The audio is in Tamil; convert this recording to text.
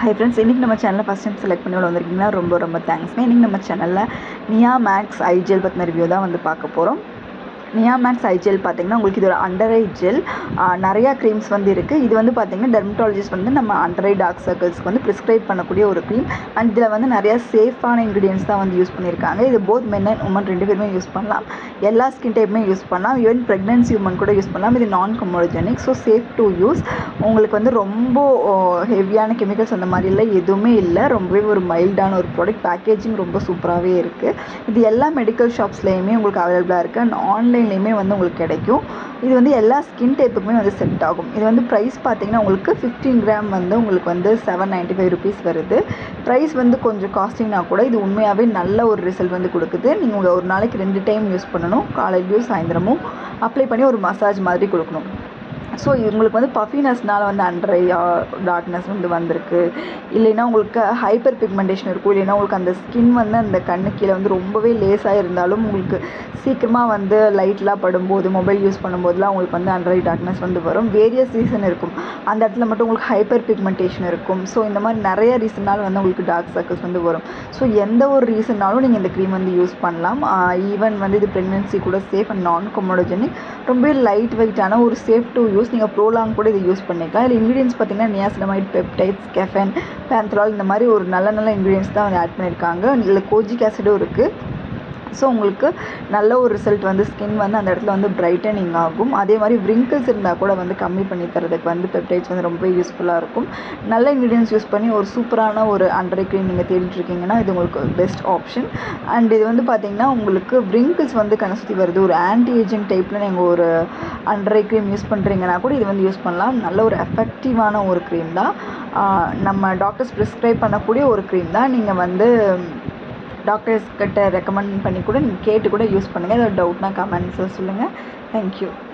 ஹை ஃப்ரெண்ட்ஸ் இன்றைக்கி நம்ம சேனலில் ஃபஸ்ட் டைம் செலக்ட் பண்ணி வந்திருக்கீங்கன்னா ரொம்ப ரொம்ப தேங்க்ஸ்ங்க இன்றைக்கி நம்ம சேனலில் நியா மேக்ஸ் ஐ ஜெல் பற்றின ரிவ்யூ தான் வந்து பார்க்க போகிறோம் நியா மேக்ஸ் ஐ ஜெல் பார்த்தீங்கன்னா உங்களுக்கு இது ஒரு அண்டர் ஐ ஜெல் நிறையா க்ரீம்ஸ் வந்து இருக்குது இது வந்து பார்த்தீங்கன்னா டெர்மட்டாலஜிஸ்ட் வந்து நம்ம அண்டர் ஐ டார்க் சர்க்கிள்ஸ்க்கு வந்து ப்ரிஸ்கிரைப் பண்ணக்கூடிய ஒரு க்ரீம் அண்ட் இதில் வந்து நிறையா சேஃபான இன்க்ரீடியன்ஸ் தான் வந்து யூஸ் பண்ணியிருக்காங்க இது போத் மென் அண்ட் உமன் ரெண்டு பேருமே யூஸ் பண்ணலாம் எல்லா ஸ்கின் டைப்புமே யூஸ் பண்ணலாம் ஈவன் ப்ரெக்னென்சி உமன் கூட யூஸ் பண்ணலாம் இது non comedogenic so safe to use உங்களுக்கு வந்து ரொம்ப ஹெவியான கெமிக்கல்ஸ் அந்த மாதிரி இல்லை எதுவுமே இல்லை ரொம்பவே ஒரு மைல்டான ஒரு ப்ராடக்ட் பேக்கேஜிங் ரொம்ப சூப்பராகவே இருக்குது இது எல்லா மெடிக்கல் ஷாப்ஸ்லேயுமே உங்களுக்கு அவைலபிளாக இருக்குது அண்ட் ஆன்லைன்லேயுமே வந்து உங்களுக்கு கிடைக்கும் இது வந்து எல்லா ஸ்கின் டைப்புக்குமே வந்து செட் ஆகும் இது வந்து ப்ரைஸ் பார்த்தீங்கன்னா உங்களுக்கு ஃபிஃப்டீன் கிராம் வந்து உங்களுக்கு வந்து செவன் நைன்ட்டி ஃபைவ் ருபீஸ் வருது ப்ரைஸ் வந்து கொஞ்சம் காஸ்ட்லிங்னா கூட இது உண்மையாகவே நல்ல ஒரு ரிசல்ட் வந்து கொடுக்குது நீங்கள் ஒரு நாளைக்கு ரெண்டு டைம் யூஸ் பண்ணணும் காலையிலையும் சாயந்தரமும் அப்ளை பண்ணி ஒரு மசாஜ் மாதிரி கொடுக்கணும் ஸோ உங்களுக்கு வந்து பஃபினஸ்னால் வந்து அண்டரை டார்க்னஸ் வந்து வந்திருக்கு இல்லைன்னா உங்களுக்கு ஹைப்பர் பிக்மெண்டேஷன் இருக்கும் இல்லைன்னா உங்களுக்கு அந்த ஸ்கின் வந்து அந்த கண்ணு கீழே வந்து ரொம்பவே லேஸாக இருந்தாலும் உங்களுக்கு சீக்கிரமாக வந்து லைட்லாம் படும்போது மொபைல் யூஸ் பண்ணும்போதுலாம் உங்களுக்கு வந்து அண்டரை டார்க்னஸ் வந்து வரும் வேரியஸ் ரீசன் இருக்கும் அந்த இடத்துல மட்டும் உங்களுக்கு ஹைப்பர் பிக்மெண்டேஷன் இருக்கும் ஸோ இந்த மாதிரி நிறைய ரீசனால் வந்து உங்களுக்கு டார்க் சர்க்கிள்ஸ் வந்து வரும் ஸோ எந்த ஒரு ரீசன்னாலும் நீங்கள் இந்த க்ரீம் வந்து யூஸ் பண்ணலாம் ஈவன் வந்து இது ப்ரெக்னென்சி கூட சேஃப் அண்ட் நான் கொமோடோஜெனிக் ரொம்பவே லைட் வெயிட்டான ஒரு சேஃப் டு யூஸ் நீங்கள் ப்ரோலாங் கூட இதை யூஸ் பண்ணிக்கலாம் இதில் இன்க்ரீடியன்ஸ் பார்த்தீங்கன்னா நியாசினமைட் பெப்டைட்ஸ் கெஃபன் பேந்த்ரால் இந்த மாதிரி ஒரு நல்ல நல்ல இன்க்ரீடியன்ஸ் தான் வந்து ஆட் பண்ணியிருக்காங்க இதில் கோஜிக் ஆசிடும் இருக்குது ஸோ உங்களுக்கு நல்ல ஒரு ரிசல்ட் வந்து ஸ்கின் வந்து அந்த இடத்துல வந்து பிரைட்டனிங் ஆகும் அதே மாதிரி விரிங்கிள்ஸ் இருந்தால் கூட வந்து கம்மி பண்ணி தரதுக்கு வந்து பெப்டைட்ஸ் வந்து ரொம்ப யூஸ்ஃபுல்லாக இருக்கும் நல்ல இன்க்ரீடியன்ஸ் யூஸ் பண்ணி ஒரு சூப்பரான ஒரு அண்டர் க்ரீம் நீங்கள் தேடிட்டு இருக்கீங்கன்னா இது உங்களுக்கு பெஸ்ட் ஆப்ஷன் அண்ட் இது வந்து பார்த்தீங்கன்னா உங்களுக்கு விரிங்கிள்ஸ் வந்து கண்ணை சுற்றி வருது ஒரு ஆன்டி ஏஜிங் டைப்பில் நீங்கள் ஒரு அண்டர் க்ரீம் யூஸ் பண்ணுறீங்கன்னா கூட இது வந்து யூஸ் பண்ணலாம் நல்ல ஒரு எஃபெக்டிவான ஒரு க்ரீம் தான் நம்ம டாக்டர்ஸ் ப்ரிஸ்கிரைப் பண்ணக்கூடிய ஒரு க்ரீம் தான் நீங்கள் வந்து டாக்டர்ஸ் கிட்ட ரெக்கமெண்ட் பண்ணி கூட நீங்கள் கேட்டு கூட யூஸ் பண்ணுங்கள் ஏதாவது டவுட்னா கமெண்ட்ஸில் சொல்லுங்கள் தேங்க்யூ